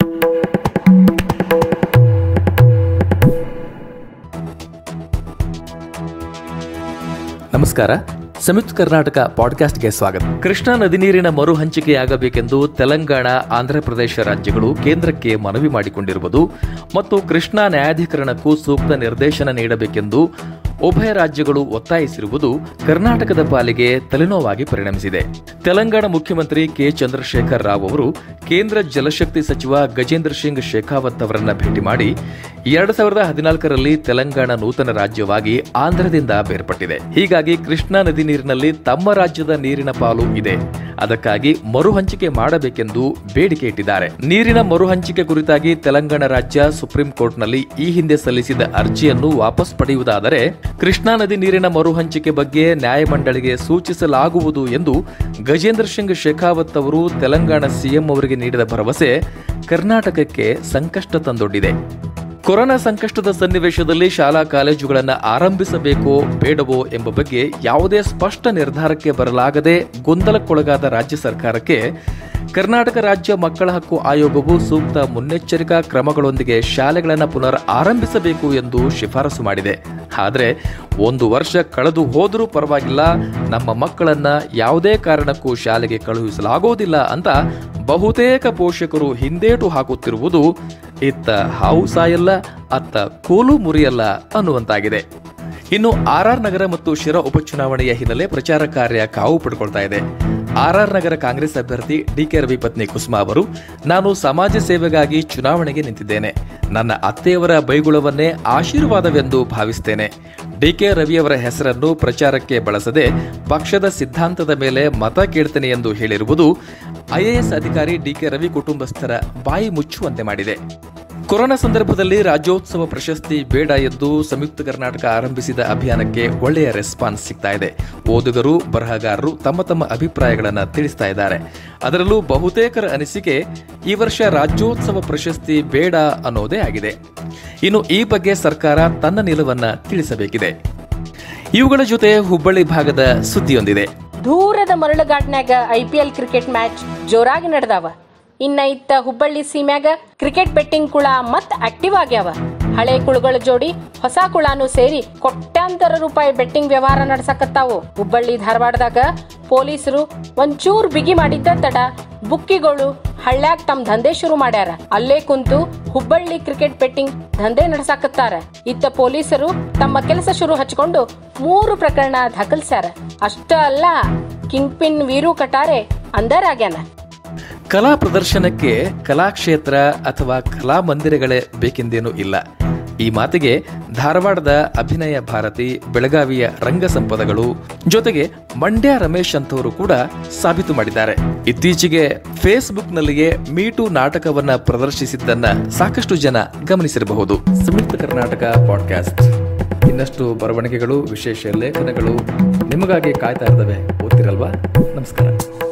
ನಮಸ್ಕಾರ ಸಂಯುಕ್ತ ಕರ್ನಾಟಕ ಪಾಡ್ಕಾಸ್ಟ್ಗೆ ಸ್ವಾಗತ ಕೃಷ್ಣಾ ನದಿ ನೀರಿನ ಮರು ಹಂಚಿಕೆಯಾಗಬೇಕೆಂದು ತೆಲಂಗಾಣ ಆಂಧ್ರಪ್ರದೇಶ ರಾಜ್ಯಗಳು ಕೇಂದ್ರಕ್ಕೆ ಮನವಿ ಮಾಡಿಕೊಂಡಿರುವುದು ಮತ್ತು ಕೃಷ್ಣಾ ನ್ಯಾಯಾಧೀಕರಣಕ್ಕೂ ಸೂಕ್ತ ನಿರ್ದೇಶನ ನೀಡಬೇಕೆಂದು ಉಭಯ ರಾಜ್ಯಗಳು ಒತ್ತಾಯಿಸಿರುವುದು ಕರ್ನಾಟಕದ ಪಾಲಿಗೆ ತಲೆನೋವಾಗಿ ಪರಿಣಮಿಸಿದೆ ತೆಲಂಗಾಣ ಮುಖ್ಯಮಂತ್ರಿ ಕೆ ಚಂದ್ರಶೇಖರ್ ರಾವ್ ಅವರು ಕೇಂದ್ರ ಜಲಶಕ್ತಿ ಸಚಿವ ಗಜೇಂದ್ರ ಸಿಂಗ್ ಶೇಖಾವತ್ ಅವರನ್ನ ಭೇಟಿ ಮಾಡಿ ಎರಡ್ ಸಾವಿರದ ಹದಿನಾಲ್ಕರಲ್ಲಿ ತೆಲಂಗಾಣ ನೂತನ ರಾಜ್ಯವಾಗಿ ಆಂಧ್ರದಿಂದ ಬೇರ್ಪಟ್ಟಿದೆ ಹೀಗಾಗಿ ಕೃಷ್ಣಾ ನದಿ ನೀರಿನಲ್ಲಿ ತಮ್ಮ ರಾಜ್ಯದ ನೀರಿನ ಪಾಲು ಇದೆ ಅದಕ್ಕಾಗಿ ಮರು ಹಂಚಿಕೆ ಮಾಡಬೇಕೆಂದು ಬೇಡಿಕೆ ಇಟ್ಟಿದ್ದಾರೆ ನೀರಿನ ಮರು ಹಂಚಿಕೆ ಕುರಿತಾಗಿ ತೆಲಂಗಾಣ ರಾಜ್ಯ ಸುಪ್ರೀಂ ಕೋರ್ಟ್ನಲ್ಲಿ ಈ ಹಿಂದೆ ಸಲ್ಲಿಸಿದ ಅರ್ಜಿಯನ್ನು ವಾಪಸ್ ಪಡೆಯುವುದಾದರೆ ಕೃಷ್ಣಾ ನದಿ ನೀರಿನ ಮರು ಹಂಚಿಕೆ ಬಗ್ಗೆ ನ್ಯಾಯಮಂಡಳಿಗೆ ಸೂಚಿಸಲಾಗುವುದು ಎಂದು ಗಜೇಂದ್ರ ಸಿಂಗ್ ಶೇಖಾವತ್ ಅವರು ತೆಲಂಗಾಣ ಸಿಎಂ ಅವರಿಗೆ ನೀಡಿದ ಭರವಸೆ ಕರ್ನಾಟಕಕ್ಕೆ ಸಂಕಷ್ಟ ತಂದೊಡ್ಡಿದೆ ಕೊರೋನಾ ಸಂಕಷ್ಟದ ಸನ್ನಿವೇಶದಲ್ಲಿ ಶಾಲಾ ಕಾಲೇಜುಗಳನ್ನು ಆರಂಭಿಸಬೇಕೋ ಬೇಡವೋ ಎಂಬ ಬಗ್ಗೆ ಯಾವುದೇ ಸ್ಪಷ್ಟ ನಿರ್ಧಾರಕ್ಕೆ ಬರಲಾಗದೆ ಗೊಂದಲಕ್ಕೊಳಗಾದ ರಾಜ್ಯ ಸರ್ಕಾರಕ್ಕೆ ಕರ್ನಾಟಕ ರಾಜ್ಯ ಮಕ್ಕಳ ಹಕ್ಕು ಆಯೋಗವು ಸೂಕ್ತ ಮುನ್ನೆಚ್ಚರಿಕಾ ಕ್ರಮಗಳೊಂದಿಗೆ ಶಾಲೆಗಳನ್ನು ಪುನರ್ ಆರಂಭಿಸಬೇಕು ಎಂದು ಶಿಫಾರಸು ಮಾಡಿದೆ ಆದರೆ ಒಂದು ವರ್ಷ ಕಳೆದು ಹೋದರೂ ಪರವಾಗಿಲ್ಲ ನಮ್ಮ ಮಕ್ಕಳನ್ನ ಯಾವುದೇ ಕಾರಣಕ್ಕೂ ಶಾಲೆಗೆ ಕಳುಹಿಸಲಾಗುವುದಿಲ್ಲ ಅಂತ ಬಹುತೇಕ ಪೋಷಕರು ಹಿಂದೇಟು ಹಾಕುತ್ತಿರುವುದು ಇತ್ತ ಹಾವು ಸಾಯಲ್ಲ ಅತ್ತ ಕೋಲು ಮುರಿಯಲ್ಲ ಅನ್ನುವಂತಾಗಿದೆ ಇನ್ನು ಆರ್ಆರ್ ನಗರ ಮತ್ತು ಶಿರಾ ಉಪಚುನಾವಣೆಯ ಹಿನ್ನೆಲೆ ಪ್ರಚಾರ ಕಾರ್ಯ ಕಾವು ಪಡ್ಕೊಳ್ತಾ ಇದೆ ಆರ್ಆರ್ ನಗರ ಕಾಂಗ್ರೆಸ್ ಅಭ್ಯರ್ಥಿ ಡಿಕೆ ರವಿ ಪತ್ನಿ ಕುಸುಮಾ ಅವರು ನಾನು ಸಮಾಜ ಸೇವೆಗಾಗಿ ಚುನಾವಣೆಗೆ ನಿಂತಿದ್ದೇನೆ ನನ್ನ ಅತ್ತೆಯವರ ಬೈಗುಳವನ್ನೇ ಆಶೀರ್ವಾದವೆಂದು ಭಾವಿಸ್ತೇನೆ ಡಿಕೆ ರವಿಯವರ ಹೆಸರನ್ನು ಪ್ರಚಾರಕ್ಕೆ ಬಳಸದೆ ಪಕ್ಷದ ಸಿದ್ಧಾಂತದ ಮೇಲೆ ಮತ ಕೇಳ್ತೇನೆ ಎಂದು ಹೇಳಿರುವುದು ಐಎಎಸ್ ಅಧಿಕಾರಿ ಡಿಕೆ ರವಿ ಕುಟುಂಬಸ್ಥರ ಬಾಯಿ ಮುಚ್ಚುವಂತೆ ಮಾಡಿದೆ ಕೊರೋನಾ ಸಂದರ್ಭದಲ್ಲಿ ರಾಜ್ಯೋತ್ಸವ ಪ್ರಶಸ್ತಿ ಬೇಡ ಎಂದು ಸಂಯುಕ್ತ ಕರ್ನಾಟಕ ಆರಂಭಿಸಿದ ಅಭಿಯಾನಕ್ಕೆ ಒಳ್ಳೆಯ ರೆಸ್ಪಾನ್ಸ್ ಸಿಗ್ತಾ ಇದೆ ಓದುಗರು ಬರಹಗಾರರು ತಮ್ಮ ತಮ್ಮ ಅಭಿಪ್ರಾಯಗಳನ್ನು ತಿಳಿಸ್ತಾ ಇದ್ದಾರೆ ಅದರಲ್ಲೂ ಬಹುತೇಕರ ಅನಿಸಿಕೆ ಈ ವರ್ಷ ರಾಜ್ಯೋತ್ಸವ ಪ್ರಶಸ್ತಿ ಬೇಡ ಅನ್ನೋದೇ ಆಗಿದೆ ಇನ್ನು ಈ ಬಗ್ಗೆ ಸರ್ಕಾರ ತನ್ನ ನಿಲುವನ್ನ ತಿಳಿಸಬೇಕಿದೆ ಇವುಗಳ ಜೊತೆ ಹುಬ್ಬಳ್ಳಿ ಭಾಗದ ಸುದ್ದಿಯೊಂದಿದೆ ದೂರದ ಮರಳುಗಾಡ್ನ್ಯಾಗ I P L cricket match ಜೋರಾಗಿ ನಡೆದಾವ ಇನ್ನ ಇತ್ತ ಹುಬ್ಬಳ್ಳಿ ಸೀಮ್ಯಾಗ ಕ್ರಿಕೆಟ್ ಬೆಟ್ಟಿಂಗ್ ಕುಳ ಮತ್ ಆಕ್ಟಿವ್ ಆಗ್ಯಾವ ಹಳೆ ಕುಳಗಳ ಜೋಡಿ ಹೊಸ ಕುಳಾನು ಸೇರಿ ಕೊಟ್ಯಾಂತರ ರೂಪಾಯಿ ಬೆಟ್ಟಿಂಗ್ ವ್ಯವಹಾರ ನಡ್ಸಕತ್ತಾವು ಹುಬ್ಬಳ್ಳಿ ಧಾರವಾಡದಾಗ ಪೊಲೀಸರು ಒಂಚೂರ್ ಬಿಗಿ ಮಾಡಿದ್ದ ತಡ ಬುಕ್ಕಿಗಳು ಹಳ್ಳ್ಯಾಗ ತಮ್ಮ ದಂಧೆ ಶುರು ಮಾಡ್ಯಾರ ಅಲ್ಲೇ ಕುಂತು ಹುಬ್ಬಳ್ಳಿ ಕ್ರಿಕೆಟ್ ಬೆಟ್ಟಿಂಗ್ ದಂಧೆ ನಡ್ಸಾಕತ್ತಾರ ಇತ್ತ ಪೊಲೀಸರು ತಮ್ಮ ಕೆಲಸ ಶುರು ಹಚ್ಕೊಂಡು ಮೂರು ಪ್ರಕರಣ ದಾಖಲಿಸ್ಯಾರ ಅಷ್ಟ ಅಲ್ಲ ಕಿಂಗ್ ಪಿನ್ ವೀರು ಕಟಾರೆ ಅಂದರಾಗ್ಯಾನ ಕಲಾ ಪ್ರದರ್ಶನಕ್ಕೆ ಕಲಾಕ್ಷೇತ್ರ ಅಥವಾ ಕಲಾ ಮಂದಿರಗಳೇ ಬೇಕೆಂದೇನೂ ಇಲ್ಲ ಈ ಮಾತಿಗೆ ಧಾರವಾಡದ ಅಭಿನಯ ಭಾರತಿ ಬೆಳಗಾವಿಯ ರಂಗ ಸಂಪದಗಳು ಜೊತೆಗೆ ಮಂಡ್ಯ ರಮೇಶ್ ಅಂತವರು ಕೂಡ ಸಾಬೀತು ಮಾಡಿದ್ದಾರೆ ಇತ್ತೀಚೆಗೆ ಫೇಸ್ಬುಕ್ನಲ್ಲಿಯೇ ಮೀಟು ನಾಟಕವನ್ನ ಪ್ರದರ್ಶಿಸಿದ್ದನ್ನ ಸಾಕಷ್ಟು ಜನ ಗಮನಿಸಿರಬಹುದು ಸಂಯುಕ್ತ ಕರ್ನಾಟಕ ಪಾಡ್ಕಾಸ್ಟ್ ಇನ್ನಷ್ಟು ಬರವಣಿಗೆಗಳು ವಿಶೇಷ ಲೇಖನಗಳು ನಿಮಗಾಗಿ ಕಾಯ್ತಾ ಇರ್ತವೆ ಓದ್ತಿರಲ್ವಾ ನಮಸ್ಕಾರ